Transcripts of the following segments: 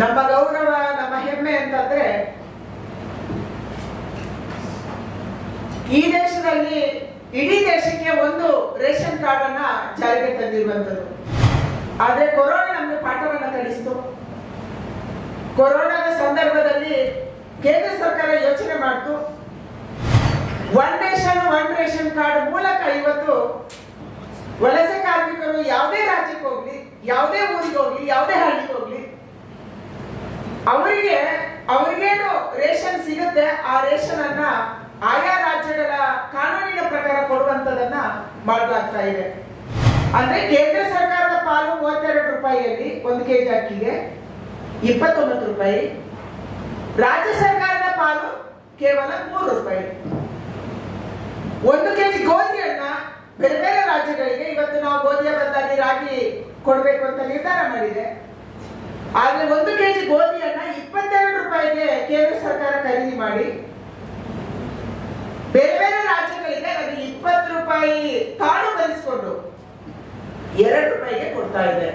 ನಮ್ಮ ಗೌರವ ನಮ್ಮ ಹೆಮ್ಮೆ ಅಂತಂದ್ರೆ ಈ ದೇಶದಲ್ಲಿ ಇಡೀ ದೇಶಕ್ಕೆ ಒಂದು ರೇಷನ್ ಕಾರ್ಡ್ ಅನ್ನ ಜಾರಿಗೆ ತಂದಿರುವಂತದ್ದು ಆದ್ರೆ ಕೊರೋನಾ ನಮಗೆ ಪಾಠವನ್ನ ಕಲಿಸ್ತು ಕೊರೋನಾದ ಸಂದರ್ಭದಲ್ಲಿ ಕೇಂದ್ರ ಸರ್ಕಾರ ಯೋಚನೆ ಮಾಡ್ತು one nation one ration card ಮೂಲಕ ಇವತ್ತು ವಲಸೆ ಕಾರ್ಮಿಕರು ಯಾವುದೇ ರಾಜ್ಯಕ್ಕೆ ಹೋಗ್ಲಿ ಯಾವುದೇ ಊರಿಗೆ ಹೋಗ್ಲಿ ಯಾವುದೇ ಹಳ್ಳಿಗೆ ಹೋಗ್ಲಿ ಅವರಿಗೆ ಅವರಿಗೇನು ರೇಷನ್ ಸಿಗುತ್ತೆ ಆ ರೇಷನ್ ಅನ್ನ ಆಯಾ ರಾಜ್ಯಗಳ ಕಾನೂನಿನ ಪ್ರಕಾರ ಕೊಡುವಂತದನ್ನ ಮಾಡಲಾಗ್ತಾ ಇದೆ ಅಂದ್ರೆ ಕೇಂದ್ರ ಸರ್ಕಾರದ ಪಾಲು ಮೂವತ್ತೆರಡು ರೂಪಾಯಿಯಲ್ಲಿ ಒಂದು ಕೆಜಿ ಅಕ್ಕಿಗೆ ಇಪ್ಪತ್ತೊಂಬತ್ತು ರೂಪಾಯಿ ರಾಜ್ಯ ಸರ್ಕಾರದ ಪಾಲು ಕೇವಲ ಮೂರು ರೂಪಾಯಿ ಒಂದು ಕೆಜಿ ಗೋಧಿಯನ್ನ ಬೇರೆ ಬೇರೆ ರಾಜ್ಯಗಳಿಗೆ ಇವತ್ತು ನಾವು ಗೋಧಿಯ ಬದಲಾಗಿ ರಾಗಿ ಕೊಡಬೇಕು ಅಂತ ನಿರ್ಧಾರ ಮಾಡಿದೆ ಆದ್ರೆ ಒಂದು ಕೆಜಿ ಗೋಧಿಯನ್ನ ಇಪ್ಪತ್ತೆರಡು ರೂಪಾಯಿಗೆ ಕೇಂದ್ರ ಸರ್ಕಾರ ಖರೀದಿ ಮಾಡಿ ಬೇರೆ ಬೇರೆ ರಾಜ್ಯಗಳಿಗೆ ಅದು ಇಪ್ಪತ್ತು ರೂಪಾಯಿ ತಾಳು ಬರೆಸಿಕೊಂಡು ಎರಡು ರೂಪಾಯಿಗೆ ಕೊಡ್ತಾ ಇದೆ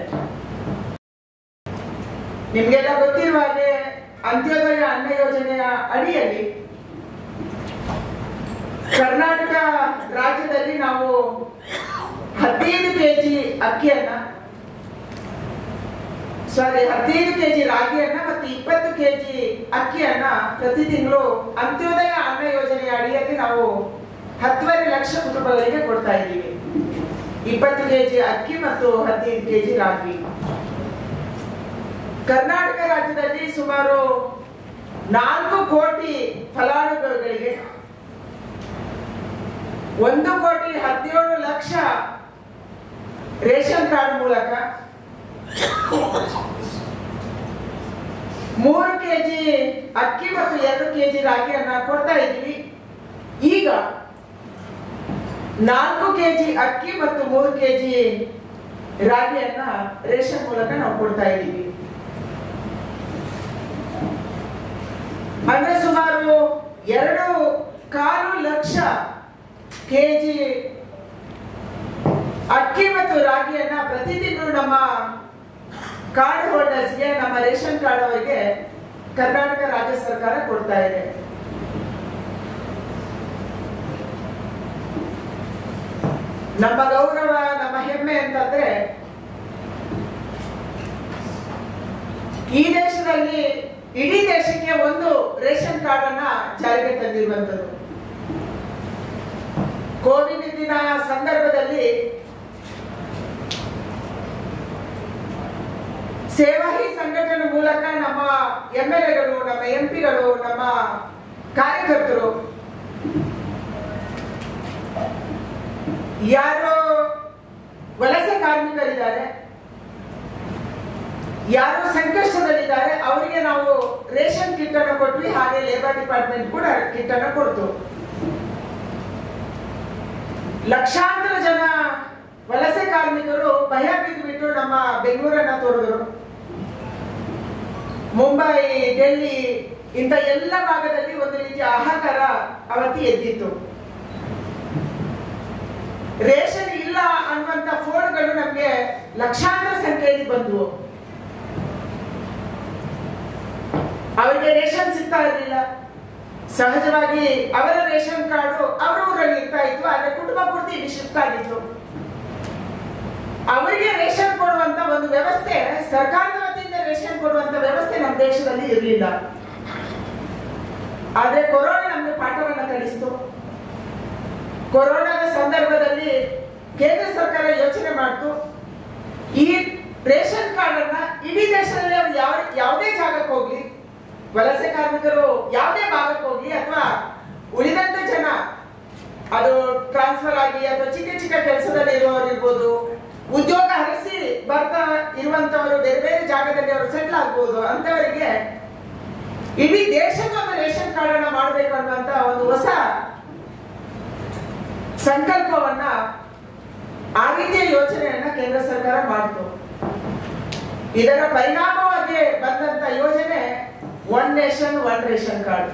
ನಿಮ್ಗೆಲ್ಲ ಗೊತ್ತಿರುವ ಹಾಗೆ ಅಂತ್ಯೋದಯ ಅನ್ನ ಯೋಜನೆಯ ಅಡಿಯಲ್ಲಿ ಕರ್ನಾಟಕ ರಾಜ್ಯದಲ್ಲಿ ನಾವು ಹದಿನೈದು ಕೆಜಿ ಅಕ್ಕಿಯನ್ನ ಸಾರಿ ಹದಿನೈದು ಕೆಜಿ ರಾಗಿಯನ್ನ ಮತ್ತು ಇಪ್ಪತ್ತು ಕೆಜಿ ಅಕ್ಕಿಯನ್ನ ಪ್ರತಿ ತಿಂಗಳು ಅಂತ್ಯೋದಯ ಅನ್ನ ಯೋಜನೆಯ ಅಡಿಯಲ್ಲಿ ನಾವು ಹತ್ತುವರೆ ಲಕ್ಷ ಕುಟುಂಬಗಳಿಗೆ ಕೊಡ್ತಾ ಇದ್ದೀವಿ ಇಪ್ಪತ್ತು ಕೆಜಿ ಅಕ್ಕಿ ಮತ್ತು ಹದಿನೈದು ಕೆಜಿ ರಾಗಿ ಕರ್ನಾಟಕ ರಾಜ್ಯದಲ್ಲಿ ಸುಮಾರು ನಾಲ್ಕು ಕೋಟಿ ಫಲಾನುಭವಿಗಳಿಗೆ ಒಂದು ಕೋಟಿ ಹದಿನೇಳು ಲಕ್ಷ ರೇಷನ್ ಕಾರ್ಡ್ ಮೂಲಕ ಮೂರು ಕೆಜಿ ಅಕ್ಕಿ ಮತ್ತು ಎರಡು ಕೆಜಿ ರಾಗಿಯನ್ನ ಕೊಡ್ತಾ ಇದ್ವಿ ಈಗ ನಾಲ್ಕು ಕೆಜಿ ಅಕ್ಕಿ ಮತ್ತು ಮೂರು ಕೆಜಿ ರಾಗಿಯನ್ನ ರೇಷನ್ ಮೂಲಕ ನಾವು ಕೊಡ್ತಾ ಇದ್ದೀವಿ ಅಂದ್ರೆ ಸುಮಾರು ಎರಡು ಕಾಲು ಲಕ್ಷ ಕೆಜಿ ಅಕ್ಕಿ ಮತ್ತು ರಾಗಿಯನ್ನ ಪ್ರತಿ ತಿಂಗಳು ನಮ್ಮ ಕಾರ್ಡ್ ಹೋಲ್ಡರ್ಸ್ಗೆ ನಮ್ಮ ರೇಷನ್ ಕಾರ್ಡ್ ಅವರಿಗೆ ಕರ್ನಾಟಕ ರಾಜ್ಯ ಸರ್ಕಾರ ಕೊಡ್ತಾ ಇದೆ ನಮ್ಮ ಗೌರವ ನಮ್ಮ ಹೆಮ್ಮೆ ಅಂತಂದ್ರೆ ಈ ದೇಶದಲ್ಲಿ ಇಡೀ ದೇಶಕ್ಕೆ ಒಂದು ರೇಷನ್ ಕಾರ್ಡ್ ಅನ್ನ ಜಾರಿಗೆ ತಂದಿರುವಂತದ್ದು ಕೋವಿಡ್ ದಿನ ಸಂದರ್ಭದಲ್ಲಿ ಸೇವಾ ಹಿ ಸಂಘಟನೆ ಮೂಲಕ ನಮ್ಮ ಎಂ ಎಲ್ ಎಗಳು ನಮ್ಮ ಎಂ ಪಿಗಳು ನಮ್ಮ ಕಾರ್ಯಕರ್ತರು ಯಾರು ವಲಸೆ ಕಾರ್ಮಿಕರಿದ್ದಾರೆ ಯಾರು ಸಂಕಷ್ಟದಲ್ಲಿದ್ದಾರೆ ಅವರಿಗೆ ನಾವು ರೇಷನ್ ಕಿಟ್ ಅನ್ನು ಕೊಟ್ವಿ ಹಾಗೆ ಲೇಬರ್ ಡಿಪಾರ್ಟ್ಮೆಂಟ್ ಕೂಡ ಕಿಟ್ ಅನ್ನು ಕೊಡ್ತು ಲಕ್ಷಾಂತರ ಜನ ವಲಸೆ ಕಾರ್ಮಿಕರು ಭಯ ಬಿದ್ದು ನಮ್ಮ ಬೆಂಗಳೂರನ್ನ ತೋರಿದ್ರು ಮುಂಬೈ ಡೆಲ್ಲಿ ಇಂಥ ಎಲ್ಲ ಭಾಗದಲ್ಲಿ ಒಂದು ರೀತಿಯ ಹಾಹಾಕಾರ ಅವತ್ತಿ ಎದ್ದಿತ್ತು ರೇಷನ್ ಇಲ್ಲ ಅನ್ನುವಂತ ಫೋನ್ಗಳು ನಮ್ಗೆ ಲಕ್ಷಾಂತರ ಸಂಖ್ಯೆಯಲ್ಲಿ ಬಂದವು ಅವರಿಗೆ ರೇಷನ್ ಸಿಗ್ತಾ ಇರಲಿಲ್ಲ ಸಹಜವಾಗಿ ಅವರ ರೇಷನ್ ಕಾರ್ಡು ಅವರ ಊರಲ್ಲಿ ಇರ್ತಾ ಇತ್ತು ಆದ್ರೆ ಕುಟುಂಬ ಪೂರ್ತಿ ಇಲ್ಲಿ ಶಿಫ್ಟ್ ಆಗಿತ್ತು ಅವರಿಗೆ ರೇಷನ್ ಕೊಡುವಂತ ಒಂದು ವ್ಯವಸ್ಥೆ ಸರ್ಕಾರದ ವತಿಯಿಂದ ರೇಷನ್ ಕೊಡುವಂತ ವ್ಯವಸ್ಥೆ ನಮ್ಮ ದೇಶದಲ್ಲಿ ಇರಲಿಲ್ಲ ಆದ್ರೆ ಕೊರೋನಾ ನಮಗೆ ಪಾಠವನ್ನ ಕಲಿಸ್ತು ಕೊರೋನಾದ ಸಂದರ್ಭದಲ್ಲಿ ಕೇಂದ್ರ ಸರ್ಕಾರ ಯೋಚನೆ ಮಾಡ್ತು ಈ ರೇಷನ್ ಕಾರ್ಡ್ ಅನ್ನ ಇಡೀ ದೇಶದಲ್ಲಿ ಅವ್ರು ಯಾವ ಯಾವುದೇ ಜಾಗಕ್ಕೆ ಹೋಗ್ಲಿ ವಲಸೆ ಕಾರ್ಮಿಕರು ಯಾವುದೇ ಭಾಗಕ್ಕೆ ಹೋಗ್ಲಿ ಅಥವಾ ಉಳಿದಂತ ಜನ ಅದು ಟ್ರಾನ್ಸ್ಫರ್ ಆಗಿ ಅಥವಾ ಚಿಕ್ಕ ಚಿಕ್ಕ ಕೆಲಸದಲ್ಲಿ ಇರುವವರು ಇರ್ಬೋದು ಉದ್ಯೋಗ ಹರಿಸಿ ಬರ್ತಾ ಇರುವಂತವರು ಬೇರೆ ಬೇರೆ ಜಾಗದಲ್ಲಿ ಅವರು ಸೆಟ್ಲ್ ಆಗ್ಬೋದು ಅಂತವರಿಗೆ ಇಡೀ ದೇಶದ ಒಂದು ರೇಷನ್ ಕಾರ್ಡ್ ಅನ್ನ ಮಾಡಬೇಕು ಅನ್ನುವಂತ ಒಂದು ಹೊಸ ಸಂಕಲ್ಪವನ್ನ ಆ ರೀತಿಯ ಯೋಜನೆಯನ್ನ ಕೇಂದ್ರ ಸರ್ಕಾರ ಮಾಡಿತು ಇದರ ಪರಿಣಾಮವಾಗಿ ಬಂದಂತ ಯೋಜನೆ one nation one ration card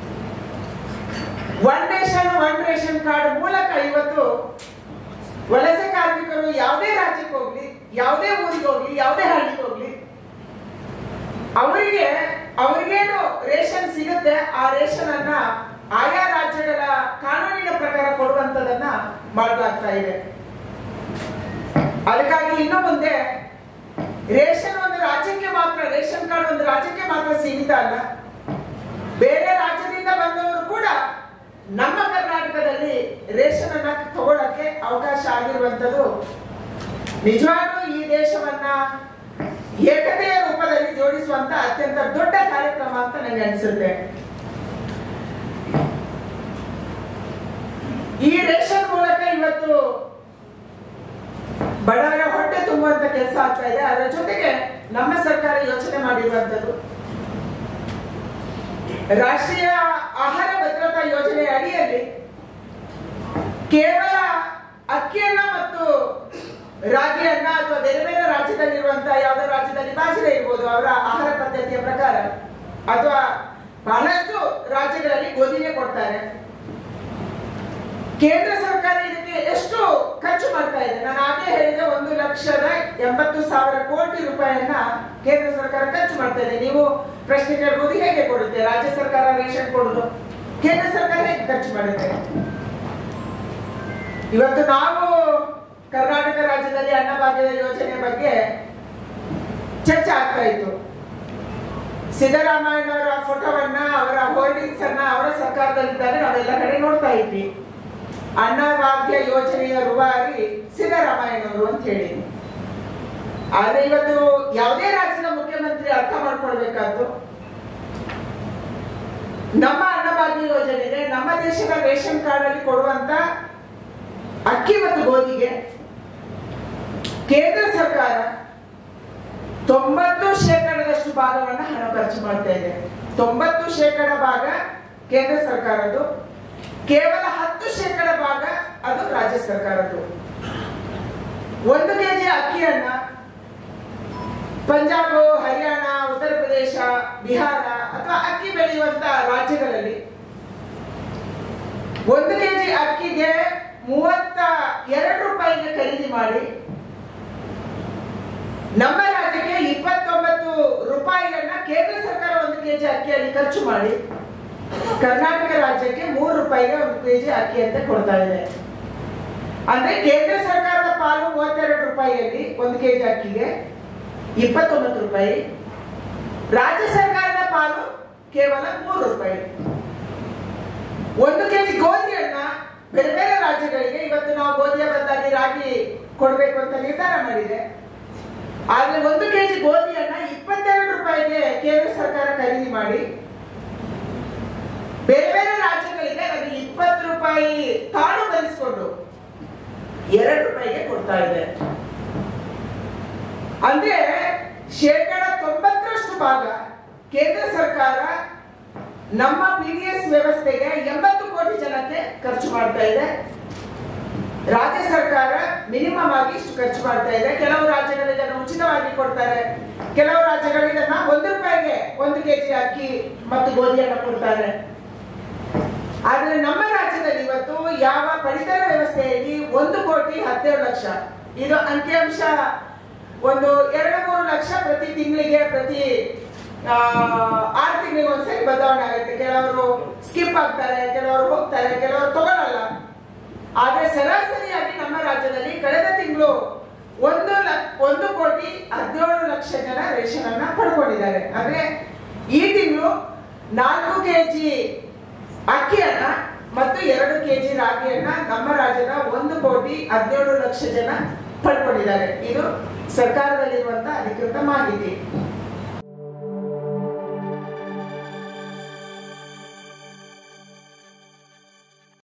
one nation one ration card ಮೂಲಕ ಇವತ್ತು ವಲಸೆ ಕಾರ್ಮಿಕರು ಯಾವುದೇ ರಾಜ್ಯಕ್ಕೆ ಹೋಗ್ಲಿ ಯಾವುದೇ ಊರಿಗೆ ಹೋಗ್ಲಿ ಯಾವುದೇ ಹಳ್ಳಿಗೆ ಹೋಗ್ಲಿ ಅವರಿಗೆ ಅವ್ರಿಗೇನು ರೇಷನ್ ಸಿಗುತ್ತೆ ಆ ರೇಷನ್ ಅನ್ನ ಆಯಾ ರಾಜ್ಯಗಳ ಕಾನೂನಿನ ಪ್ರಕಾರ ಕೊಡುವಂತದನ್ನ ಮಾಡಲಾಗ್ತಾ ಇದೆ ಅದಕ್ಕಾಗಿ ಇನ್ನು ಮುಂದೆ ರೇಷನ್ ಒಂದು ರಾಜ್ಯಕ್ಕೆ ಮಾತ್ರ ರೇಷನ್ ಕಾರ್ಡ್ ಒಂದು ರಾಜ್ಯಕ್ಕೆ ಮಾತ್ರ ಸೀಮಿತ ಅಲ್ಲ ಬೇರೆ ರಾಜ್ಯದಿಂದ ಬಂದವರು ಕೂಡ ನಮ್ಮ ಕರ್ನಾಟಕದಲ್ಲಿ ರೇಷನ್ ಅನ್ನ ತಗೊಳಕ್ಕೆ ಅವಕಾಶ ಆಗಿರುವಂತದ್ದು ನಿಜವಾಗ್ಲೂ ಈ ದೇಶವನ್ನ ಏಕತೆಯ ರೂಪದಲ್ಲಿ ಜೋಡಿಸುವಂತ ಅತ್ಯಂತ ದೊಡ್ಡ ಕಾರ್ಯಕ್ರಮ ಅಂತ ನನಗೆ ಅನಿಸುತ್ತೆ ಈ ರೇಷನ್ ಮೂಲಕ ಇವತ್ತು ಬಡವರ ಹೊಟ್ಟೆ ತುಂಬುವಂತ ಕೆಲಸ ಆಗ್ತಾ ಇದೆ ಅದರ ಜೊತೆಗೆ ನಮ್ಮ ಸರ್ಕಾರ ಯೋಚನೆ ಮಾಡಿರುವಂತದ್ದು ರಾಷ್ಟ್ರೀಯ ಆಹಾರ ಭದ್ರತಾ ಯೋಜನೆ ಅಡಿಯಲ್ಲಿ ಕೇವಲ ಅಕ್ಕಿಯನ್ನ ಮತ್ತು ರಾಗಿಯನ್ನ ಅಥವಾ ಬೇರೆ ಬೇರೆ ರಾಜ್ಯದಲ್ಲಿರುವಂತಹ ಯಾವುದೋ ರಾಜ್ಯದಲ್ಲಿ ಬಾಜಿರ ಇರ್ಬೋದು ಅವರ ಆಹಾರ ಪದ್ಧತಿಯ ಪ್ರಕಾರ ಅಥವಾ ಬಹಳಷ್ಟು ರಾಜ್ಯಗಳಲ್ಲಿ ಗೋಧಿನೇ ಕೊಡ್ತಾರೆ ಕೇಂದ್ರ ಸರ್ಕಾರ ಇದಕ್ಕೆ ಎಷ್ಟು ಖರ್ಚು ಮಾಡ್ತಾ ಇದೆ ನಾನು ಆಗೇ ಹೇಳಿದೆ ಒಂದು ಲಕ್ಷದ ಎಂಬತ್ತು ಸಾವಿರ ಕೋಟಿ ರೂಪಾಯಿಯನ್ನ ಕೇಂದ್ರ ಸರ್ಕಾರ ಖರ್ಚು ಮಾಡ್ತಾ ಇದೆ ನೀವು ಪ್ರಶ್ನೆ ಕೇಳ್ಬೋದು ಹೇಗೆ ಕೊಡುತ್ತೆ ರಾಜ್ಯ ಸರ್ಕಾರ ರೇಷನ್ ಕೊಡುದು ಕೇಂದ್ರ ಸರ್ಕಾರ ಹೇಗೆ ಖರ್ಚು ಮಾಡುತ್ತೆ ಇವತ್ತು ನಾವು ಕರ್ನಾಟಕ ರಾಜ್ಯದಲ್ಲಿ ಅನ್ನಭಾಗ್ಯದ ಯೋಜನೆ ಬಗ್ಗೆ ಚರ್ಚೆ ಆಗ್ತಾ ಇತ್ತು ಸಿದ್ದರಾಮಯ್ಯನವರ ಫೋಟೋವನ್ನ ಅವರ ಹೋರ್ಡಿಂಗ್ಸ್ ಅನ್ನ ಅವರ ಸರ್ಕಾರದಲ್ಲಿದ್ದಾಗ ನಾವೆಲ್ಲ ಕಡೆ ನೋಡ್ತಾ ಇದ್ವಿ ಅನ್ನಭಾಗ್ಯ ಯೋಜನೆಯ ರೂವಾರಿ ಸಿದ್ದರಾಮಯ್ಯನವರು ಅಂತ ಹೇಳಿ ಆದ್ರೆ ಇವತ್ತು ಯಾವುದೇ ರಾಜ್ಯದ ಮುಖ್ಯಮಂತ್ರಿ ಅರ್ಥ ಮಾಡ್ಕೊಳ್ಬೇಕಾದ್ದು ನಮ್ಮ ಅನ್ನಭಾಗ್ಯ ಯೋಜನೆಗೆ ನಮ್ಮ ದೇಶದ ರೇಷನ್ ಕಾರ್ಡ್ ಅಲ್ಲಿ ಕೊಡುವಂತ ಅಕ್ಕಿ ಮತ್ತು ಗೋಧಿಗೆ ಕೇಂದ್ರ ಸರ್ಕಾರ ತೊಂಬತ್ತು ಶೇಕಡದಷ್ಟು ಭಾಗವನ್ನ ಹಣ ಖರ್ಚು ಮಾಡ್ತಾ ಇದೆ ತೊಂಬತ್ತು ಶೇಕಡ ಭಾಗ ಕೇಂದ್ರ ಸರ್ಕಾರದ್ದು ಕೇವಲ ಹತ್ತು ಶೇಕಡ ಭಾಗ ಅದು ರಾಜ್ಯ ಸರ್ಕಾರದ್ದು ಒಂದು ಕೆಜಿ ಅಕ್ಕಿಯನ್ನ ಪಂಜಾಬ್ ಹರಿಯಾಣ ಉತ್ತರ ಪ್ರದೇಶ ಬಿಹಾರ ಅಥವಾ ಅಕ್ಕಿ ಬೆಳೆಯುವಂತ ರಾಜ್ಯಗಳಲ್ಲಿ ಒಂದು ಕೆಜಿ ಅಕ್ಕಿಗೆ ಮೂವತ್ತ ಎರಡು ರೂಪಾಯಿಗೆ ಖರೀದಿ ಮಾಡಿ ನಮ್ಮ ರಾಜ್ಯಕ್ಕೆ ಇಪ್ಪತ್ತೊಂಬತ್ತು ರೂಪಾಯಿಗಳನ್ನ ಕೇಂದ್ರ ಸರ್ಕಾರ ಒಂದು ಕೆಜಿ ಅಕ್ಕಿಯಲ್ಲಿ ಖರ್ಚು ಮಾಡಿ ಕರ್ನಾಟಕ ರಾಜ್ಯಕ್ಕೆ ಮೂರು ರೂಪಾಯಿಗೆ ಒಂದು ಕೆಜಿ ಅಕ್ಕಿ ಅಂತ ಕೊಡ್ತಾ ಇದೆ ಅಂದ್ರೆ ಕೇಂದ್ರ ಸರ್ಕಾರದ ಪಾಲು ಮೂವತ್ತೆರಡು ರೂಪಾಯಿಯಲ್ಲಿ ಒಂದು ಕೆಜಿ ಅಕ್ಕಿಗೆ ಇಪ್ಪತ್ತೊಂಬತ್ತು ರೂಪಾಯಿ ರಾಜ್ಯ ಸರ್ಕಾರದ ಪಾಲು ಕೇವಲ ಮೂರು ರೂಪಾಯಿ ಒಂದು ಕೆಜಿ ಗೋಧಿಯನ್ನ ಬೇರೆ ಬೇರೆ ರಾಜ್ಯಗಳಿಗೆ ಇವತ್ತು ನಾವು ಗೋಧಿಯ ಬದಲಾಗಿ ರಾಗಿ ಕೊಡಬೇಕು ಅಂತ ನಿರ್ಧಾರ ಮಾಡಿದೆ ಆದ್ರೆ ಒಂದು ಕೆಜಿ ಗೋಧಿಯನ್ನ ಇಪ್ಪತ್ತೆರಡು ರೂಪಾಯಿಗೆ ಕೇಂದ್ರ ಸರ್ಕಾರ ಖರೀದಿ ಮಾಡಿ ಬೇರೆ ಬೇರೆ ರಾಜ್ಯಗಳಿಗೆ ಅದು ಇಪ್ಪತ್ತು ರೂಪಾಯಿ ತಾಳು ಬರೆಸಿಕೊಂಡು ಎರಡು ರೂಪಾಯಿಗೆ ಕೊಡ್ತಾ ಇದೆ ಅಂದ್ರೆ ಶೇಕಡ ತೊಂಬತ್ತರಷ್ಟು ಭಾಗ ಕೇಂದ್ರ ಸರ್ಕಾರ ನಮ್ಮ ಪಿ ಡಿ ಎಸ್ ವ್ಯವಸ್ಥೆಗೆ ಎಂಬತ್ತು ಕೋಟಿ ಜನಕ್ಕೆ ಖರ್ಚು ಮಾಡ್ತಾ ಇದೆ ರಾಜ್ಯ ಸರ್ಕಾರ ಮಿನಿಮಮ್ ಆಗಿ ಇಷ್ಟು ಖರ್ಚು ಮಾಡ್ತಾ ಇದೆ ಕೆಲವು ರಾಜ್ಯಗಳು ಇದನ್ನು ಉಚಿತವಾಗಿ ಕೊಡ್ತಾರೆ ಕೆಲವು ರಾಜ್ಯಗಳು ಇದನ್ನ ಒಂದು ರೂಪಾಯಿಗೆ ಒಂದು ಕೆಜಿ ಅಕ್ಕಿ ಮತ್ತು ಗೋಧಿಯನ್ನು ಕೊಡ್ತಾರೆ ಆದ್ರೆ ನಮ್ಮ ರಾಜ್ಯದಲ್ಲಿ ಇವತ್ತು ಯಾವ ಪಡಿತರ ವ್ಯವಸ್ಥೆಯಲ್ಲಿ ಒಂದು ಕೋಟಿ ಹದಿನೇಳು ಲಕ್ಷ ಇದು ಅಂಕಿಅಂಶ ಒಂದು ಎರಡು ಮೂರು ಲಕ್ಷ ಪ್ರತಿ ತಿಂಗಳಿಗೆ ಪ್ರತಿ ಆ, ಆರು ತಿಂಗಳಿಗೆ ಒಂದ್ಸರಿ ಬದಲಾವಣೆ ಆಗುತ್ತೆ ಕೆಲವರು ಸ್ಕಿಪ್ ಆಗ್ತಾರೆ ಕೆಲವರು ಹೋಗ್ತಾರೆ ಕೆಲವರು ತಗೊಳಲ್ಲ ಆದ್ರೆ ಸರಾಸರಿಯಾಗಿ ನಮ್ಮ ರಾಜ್ಯದಲ್ಲಿ ಕಳೆದ ತಿಂಗಳು ಒಂದು ಲ- ಒಂದು ಕೋಟಿ ಹದಿನೇಳು ಲಕ್ಷ ಜನ ರೇಷನ್ ಅನ್ನ ಪಡ್ಕೊಂಡಿದ್ದಾರೆ ಅಂದ್ರೆ ಈ ತಿಂಗಳು ನಾಲ್ಕು ಕೆಜಿ ಅಕ್ಕಿಯನ್ನ ಮತ್ತು ಎರಡು ಕೆಜಿ ರಾಗಿಯನ್ನ ನಮ್ಮ ರಾಜ್ಯದ ಒಂದು ಕೋಟಿ ಹದಿನೇಳು ಲಕ್ಷ ಜನ ಪಡ್ಕೊಂಡಿದ್ದಾರೆ ಇದು ಸರ್ಕಾರದಲ್ಲಿರುವಂತಹ ಅಧಿಕೃತ ಮಾಹಿತಿ